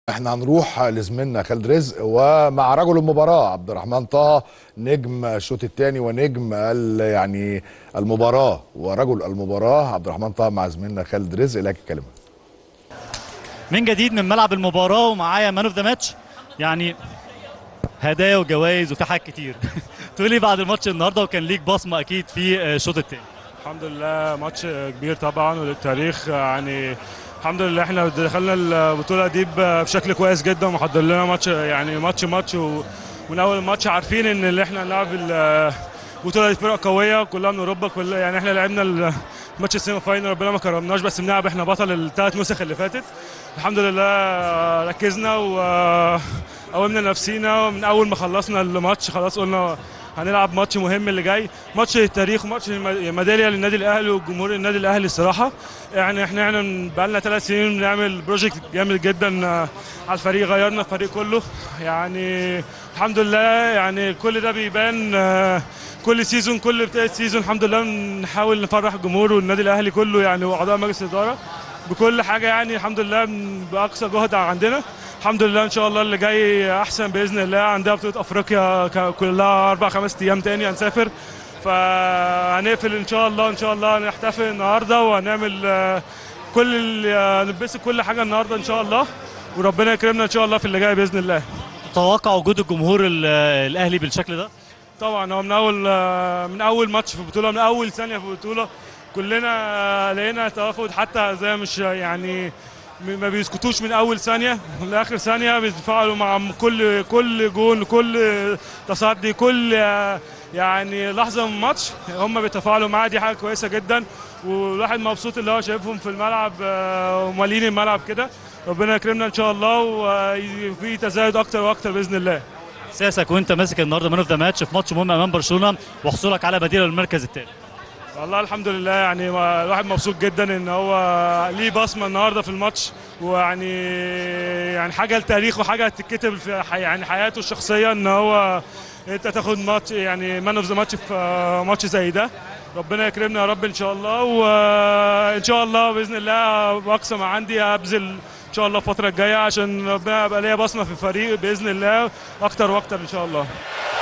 احنا هنروح لزميلنا خالد رزق ومع رجل المباراه عبد الرحمن طه نجم الشوط الثاني ونجم ال- يعني المباراه ورجل المباراه عبد الرحمن طه مع زميلنا خالد رزق لك الكلمه من جديد من ملعب المباراه ومعايا مان اوف ذا ماتش يعني هدايا وجوائز وفي حاجات كتير تقول لي بعد الماتش النهارده وكان ليك بصمه اكيد في الشوط الثاني الحمد لله ماتش كبير طبعا وللتاريخ يعني الحمد لله احنا دخلنا البطوله دي بشكل كويس جدا ومحضر لنا ماتش يعني ماتش ماتش ومن اول الماتش عارفين ان اللي احنا هنلعب البطوله دي فرق قويه كلها من اوروبا كل يعني احنا لعبنا الماتش السيمي فاينل ربنا ما كرمناش بس بنلعب احنا بطل الثلاث نسخ اللي فاتت الحمد لله ركزنا وقومنا نفسينا ومن اول ما خلصنا الماتش خلاص قلنا هنلعب ماتش مهم اللي جاي ماتش التاريخ وماتش ميداليه للنادي الاهلي وجمهور النادي الاهلي الصراحه يعني احنا احنا بقى لنا ثلاث سنين بنعمل بروجكت جامد جدا على الفريق غيرنا الفريق كله يعني الحمد لله يعني كل ده بيبان كل سيزون كل بدايه سيزون الحمد لله بنحاول نفرح الجمهور والنادي الاهلي كله يعني واعضاء مجلس الاداره بكل حاجه يعني الحمد لله باقصى جهد عندنا الحمد لله ان شاء الله اللي جاي احسن باذن الله عندها بطوله افريقيا كلها اربع خمس ايام تاني هنسافر فهنقفل ان شاء الله ان شاء الله نحتفل النهارده وهنعمل كل نلبس كل حاجه النهارده ان شاء الله وربنا يكرمنا ان شاء الله في اللي جاي باذن الله تتوقع وجود الجمهور الاهلي بالشكل ده طبعا هو من اول من اول ماتش في البطوله من اول ثانيه في البطوله كلنا لقينا تفاوت حتى زي مش يعني ما بيسكتوش من اول ثانيه لاخر ثانيه بيتفاعلوا مع كل كل جون كل تصدي كل يعني لحظه من الماتش هم بيتفاعلوا معاه دي حاجه كويسه جدا والواحد مبسوط اللي هو شايفهم في الملعب ومالين الملعب كده ربنا يكرمنا ان شاء الله وفي تزايد اكتر واكتر باذن الله احساسك وانت ماسك النهارده مان اوف ذا ماتش في ماتش مهم امام برشلونه وحصولك على بديل للمركز الثاني والله الحمد لله يعني الواحد مبسوط جدا ان هو ليه بصمه النهارده في الماتش ويعني يعني حاجه للتاريخ وحاجه هتتكتب في حي يعني حياته الشخصيه ان هو انت تاخد ماتش يعني مان اوف ذا ماتش في ماتش زي ده ربنا يكرمنا يا رب ان شاء الله وان شاء الله باذن الله باقصى ما عندي ابذل ان شاء الله الفتره الجايه عشان ربنا يبقى ليا بصمه في الفريق باذن الله اكتر واكتر ان شاء الله